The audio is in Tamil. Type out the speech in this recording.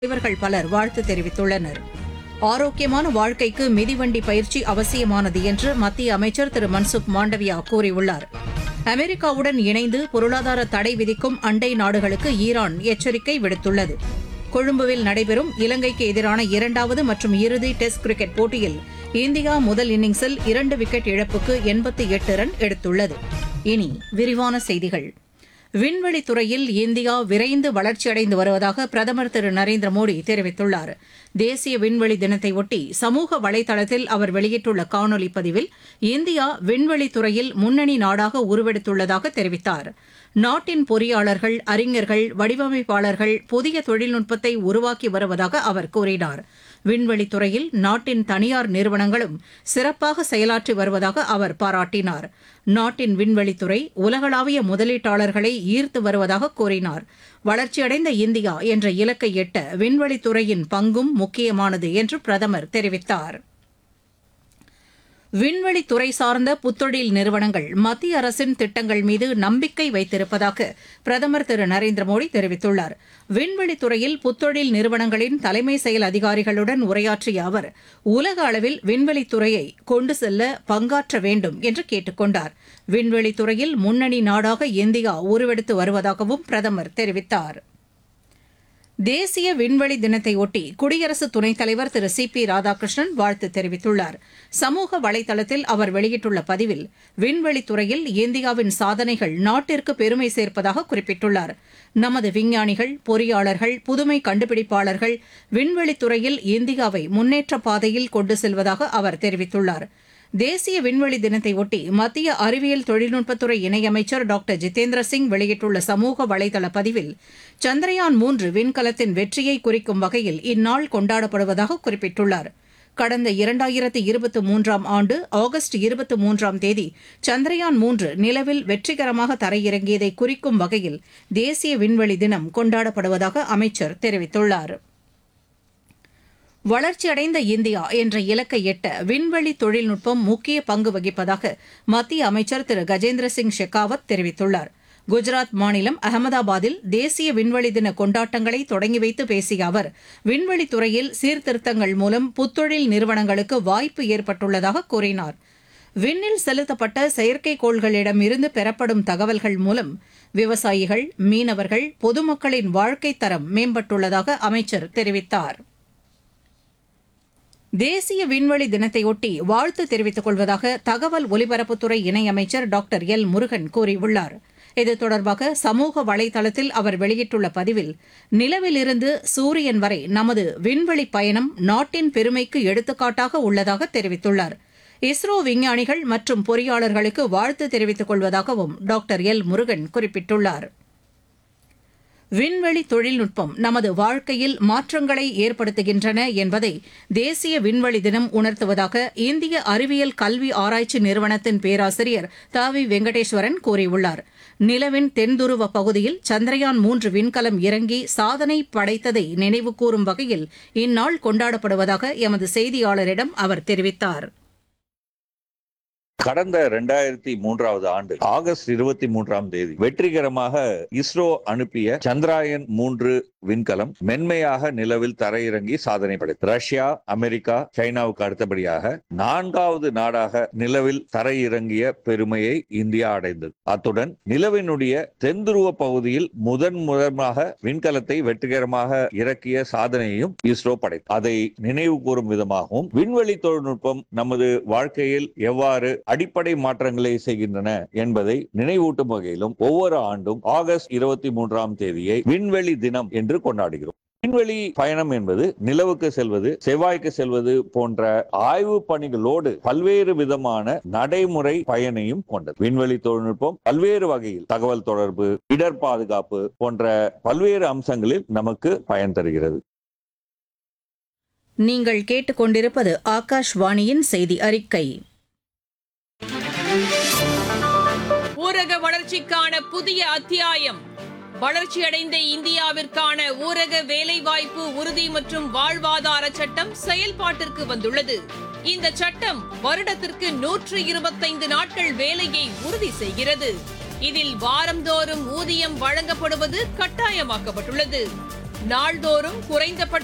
தலைவர்கள் பலர் வாழ்த்து தெரிவித்துள்ளனர் ஆரோக்கியமான வாழ்க்கைக்கு மிதிவண்டி பயிற்சி அவசியமானது என்று மத்திய அமைச்சர் திரு மன்சுக் மாண்டவியா கூறியுள்ளார் அமெரிக்காவுடன் இணைந்து பொருளாதார தடை விதிக்கும் அண்டை நாடுகளுக்கு ஈரான் எச்சரிக்கை விடுத்துள்ளது கொழும்புவில் நடைபெறும் இலங்கைக்கு எதிரான இரண்டாவது மற்றும் இறுதி டெஸ்ட் கிரிக்கெட் போட்டியில் இந்தியா முதல் இன்னிங்ஸில் இரண்டு விக்கெட் இழப்புக்கு எண்பத்தி எட்டு ரன் எடுத்துள்ளது இனி விரிவான செய்திகள் விண்வெளித் துறையில் இந்தியா விரைந்து வளர்ச்சியடைந்து வருவதாக பிரதமர் திரு நரேந்திர மோடி தெரிவித்துள்ளார் தேசிய விண்வெளி தினத்தை ஒட்டி சமூக வலைதளத்தில் அவர் வெளியிட்டுள்ள காணொலி பதிவில் இந்தியா விண்வெளித் துறையில் முன்னணி நாடாக உருவெடுத்துள்ளதாக தெரிவித்தார் நாட்டின் பொறியாளர்கள் அறிஞர்கள் வடிவமைப்பாளர்கள் புதிய தொழில்நுட்பத்தை உருவாக்கி வருவதாக அவர் கூறினார் விண்வெளித் துறையில் நாட்டின் தனியார் நிறுவனங்களும் சிறப்பாக செயலாற்றி வருவதாக அவர் பாராட்டினார் நாட்டின் விண்வெளித்துறை உலகளாவிய முதலீட்டாளர்களை ஈர்த்து வருவதாக கூறினார் வளர்ச்சியடைந்த இந்தியா என்ற இலக்கை எட்ட விண்வெளித்துறையின் பங்கும் முக்கியமானது என்று பிரதமர் தெரிவித்தார் விண்வெளித்துறை சார்ந்த புத்தொழில் நிறுவனங்கள் மத்திய அரசின் திட்டங்கள் மீது நம்பிக்கை வைத்திருப்பதாக பிரதமர் திரு நரேந்திர மோடி தெரிவித்துள்ளார் விண்வெளித்துறையில் புத்தொழில் நிறுவனங்களின் தலைமை செயல் அதிகாரிகளுடன் உரையாற்றிய அவர் உலக அளவில் விண்வெளித்துறையை கொண்டு செல்ல பங்காற்ற வேண்டும் என்று கேட்டுக் கொண்டார் விண்வெளித்துறையில் முன்னணி நாடாக இந்தியா உருவெடுத்து வருவதாகவும் பிரதமர் தெரிவித்தார் தேசிய விண்வெளி தினத்தையொட்டி குடியரசு துணைத் தலைவர் திரு சி பி ராதாகிருஷ்ணன் வாழ்த்து தெரிவித்துள்ளார் சமூக வலைதளத்தில் அவர் வெளியிட்டுள்ள பதிவில் விண்வெளித்துறையில் இந்தியாவின் சாதனைகள் நாட்டிற்கு பெருமை சேர்ப்பதாக குறிப்பிட்டுள்ளார் நமது விஞ்ஞானிகள் பொறியாளர்கள் புதுமை கண்டுபிடிப்பாளர்கள் விண்வெளித்துறையில் இந்தியாவை முன்னேற்ற பாதையில் கொண்டு செல்வதாக அவர் தெரிவித்துள்ளார் தேசிய விண்வெளி தினத்தையொட்டி மத்திய அறிவியல் தொழில்நுட்பத்துறை இணையமைச்சர் டாக்டர் ஜிதேந்திர சிங் வெளியிட்டுள்ள சமூக வலைதள பதிவில் சந்திரயான் மூன்று விண்கலத்தின் வெற்றியை குறிக்கும் வகையில் இந்நாள் கொண்டாடப்படுவதாக குறிப்பிட்டுள்ளார் கடந்த இரண்டாயிரத்து இருபத்தி மூன்றாம் ஆண்டு ஆகஸ்ட் இருபத்தி மூன்றாம் தேதி சந்திரயான் மூன்று நிலவில் வெற்றிகரமாக தரையிறங்கியதை குறிக்கும் வகையில் தேசிய விண்வெளி தினம் கொண்டாடப்படுவதாக அமைச்சர் தெரிவித்துள்ளார் வளர்ச்சியடைந்த இந்தியா என்ற இலக்கை எட்ட விண்வெளி தொழில்நுட்பம் முக்கிய பங்கு வகிப்பதாக மத்திய அமைச்சர் திரு கஜேந்திர சிங் ஷெகாவத் தெரிவித்துள்ளார் குஜராத் மாநிலம் அகமதாபாத்தில் தேசிய விண்வெளி தின கொண்டாட்டங்களை தொடங்கி வைத்து பேசிய அவர் விண்வெளித் துறையில் சீர்திருத்தங்கள் மூலம் புத்தொழில் நிறுவனங்களுக்கு வாய்ப்பு ஏற்பட்டுள்ளதாக கூறினார் விண்ணில் செலுத்தப்பட்ட செயற்கைக்கோள்களிடமிருந்து பெறப்படும் தகவல்கள் மூலம் விவசாயிகள் மீனவர்கள் பொதுமக்களின் வாழ்க்கைத் தரம் மேம்பட்டுள்ளதாக அமைச்சர் தெரிவித்தார் தேசிய விண்வெளி தினத்தையொட்டி வாழ்த்து தெரிவித்துக் கொள்வதாக தகவல் ஒலிபரப்புத்துறை இணையமைச்சர் டாக்டர் எல் முருகன் கூறியுள்ளார் இது தொடர்பாக சமூக வலைதளத்தில் அவர் வெளியிட்டுள்ள பதிவில் நிலவிலிருந்து சூரியன் வரை நமது விண்வெளி பயணம் நாட்டின் பெருமைக்கு எடுத்துக்காட்டாக உள்ளதாக தெரிவித்துள்ளார் இஸ்ரோ விஞ்ஞானிகள் மற்றும் பொறியாளர்களுக்கு வாழ்த்து தெரிவித்துக் கொள்வதாகவும் டாக்டர் எல் முருகன் குறிப்பிட்டுள்ளார் விண்வெளி தொழில்நுட்பம் நமது வாழ்க்கையில் மாற்றங்களை ஏற்படுத்துகின்றன என்பதை தேசிய விண்வெளி தினம் உணர்த்துவதாக இந்திய அறிவியல் கல்வி ஆராய்ச்சி நிறுவனத்தின் பேராசிரியர் த வி வெங்கடேஸ்வரன் கூறியுள்ளார் நிலவின் தென்துருவ பகுதியில் சந்திரயான் மூன்று விண்கலம் இறங்கி சாதனை படைத்ததை நினைவுகூரும் வகையில் இந்நாள் கொண்டாடப்படுவதாக எமது செய்தியாளரிடம் அவர் தெரிவித்தார் கடந்த இரண்டாயிரத்தி மூன்றாவது ஆண்டு ஆகஸ்ட் இருபத்தி மூன்றாம் தேதி வெற்றிகரமாக இஸ்ரோ அனுப்பிய சந்திராயன் மூன்று விண்கலம் மென்மையாக நிலவில் தரையிறங்கி சாதனை படைத்தது ரஷ்யா அமெரிக்கா சைனாவுக்கு அடுத்தபடியாக நான்காவது நாடாக நிலவில் தரையிறங்கிய பெருமையை இந்தியா அடைந்தது அத்துடன் நிலவினுடைய தென்துருவ பகுதியில் முதன் முதலாக விண்கலத்தை வெற்றிகரமாக இறக்கிய சாதனையையும் இஸ்ரோ படைத்தது அதை நினைவு கூறும் விதமாகவும் விண்வெளி தொழில்நுட்பம் நமது வாழ்க்கையில் எவ்வாறு அடிப்படை மாற்றங்களை செய்கின்றன என்பதை நினைவூட்டும் வகையிலும் ஒவ்வொரு ஆண்டும் ஆகஸ்ட் இருபத்தி மூன்றாம் தேதியை விண்வெளி தினம் என்று கொண்டாடுகிறோம் விண்வெளி பயணம் என்பது நிலவுக்கு செல்வது செவ்வாய்க்கு செல்வது போன்ற ஆய்வு பணிகளோடு பல்வேறு விதமான நடைமுறை பயனையும் கொண்டது விண்வெளி தொழில்நுட்பம் பல்வேறு வகையில் தகவல் தொடர்பு இடர் பாதுகாப்பு போன்ற பல்வேறு அம்சங்களில் நமக்கு பயன் தருகிறது நீங்கள் கேட்டுக்கொண்டிருப்பது ஆகாஷ்வாணியின் செய்தி அறிக்கை ஊரக வளர்ச்சிக்கான புதிய அத்தியாயம் வளர்ச்சியடைந்த இந்தியாவிற்கான ஊரக வேலைவாய்ப்பு உறுதி மற்றும் வாழ்வாதார சட்டம் செயல்பாட்டிற்கு வந்துள்ளது இந்த சட்டம் வருடத்திற்கு நூற்று இருபத்தைந்து நாட்கள் வேலையை உறுதி செய்கிறது இதில் வாரந்தோறும் ஊதியம் வழங்கப்படுவது கட்டாயமாக்கப்பட்டுள்ளது நாள்தோறும் குறைந்தபட்ச